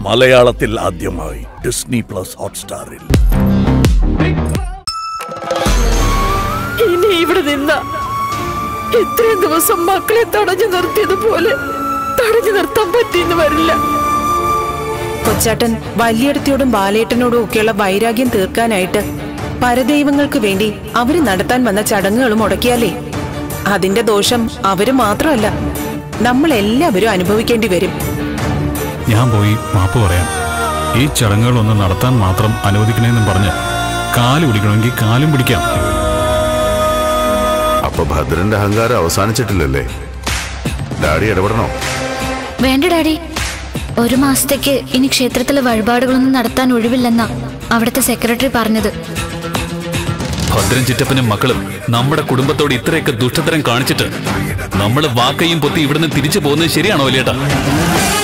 മലയാളത്തിൽ ആദ്യമായി Disney plus ഹോട്ട്സ്റ്റാറിൽ ഇനി ഇവിടെ നിന്ന ഇത്രയും ദിവസം മക്കളെ തടഞ്ഞു നിർത്തിയതുപോലെ തടഞ്ഞു നിർത്താൻ പറ്റിയെന്ന് വരില്ല കൊച്ചാട്ടൻ വലിയടത്തിയോടും ബാലേട്ടനോടും ഒക്കെയുള്ള വൈരാഗ്യം തീർക്കാനായിട്ട് പരദൈവങ്ങൾക്ക് വേണ്ടി അവര് നടത്താൻ വന്ന ചടങ്ങുകൾ മുടക്കിയാലേ അതിന്റെ ദോഷം അവര് മാത്രമല്ല നമ്മൾ എല്ലാവരും അനുഭവിക്കേണ്ടി വരും ഞാൻ പോയി മാപ്പ് പറയാം ഈ ചടങ്ങുകളൊന്ന് നടത്താൻ മാത്രം അനുവദിക്കണേന്നും പറഞ്ഞ് കാല് പിടിക്കണമെങ്കിൽ കാലും പിടിക്കാം അപ്പൊ ഭദ്രന്റെ അഹങ്കാരം അവസാനിച്ചിട്ടില്ലല്ലേ ഡാഡി ഇടപെടണോ വേണ്ട ഡാഡി ഒരു മാസത്തേക്ക് ഇനി ക്ഷേത്രത്തിലെ വഴിപാടുകളൊന്നും നടത്താൻ ഒഴിവില്ലെന്നാ അവിടുത്തെ സെക്രട്ടറി പറഞ്ഞത് ഭദ്രൻ ചിറ്റപ്പനും മക്കളും നമ്മുടെ കുടുംബത്തോട് ഇത്രയൊക്കെ ദുഷ്ടതരം കാണിച്ചിട്ട് നമ്മൾ വാക്കയും പൊത്തി ഇവിടുന്ന് തിരിച്ചു പോകുന്നത് ശരിയാണോ വലിയേട്ടാ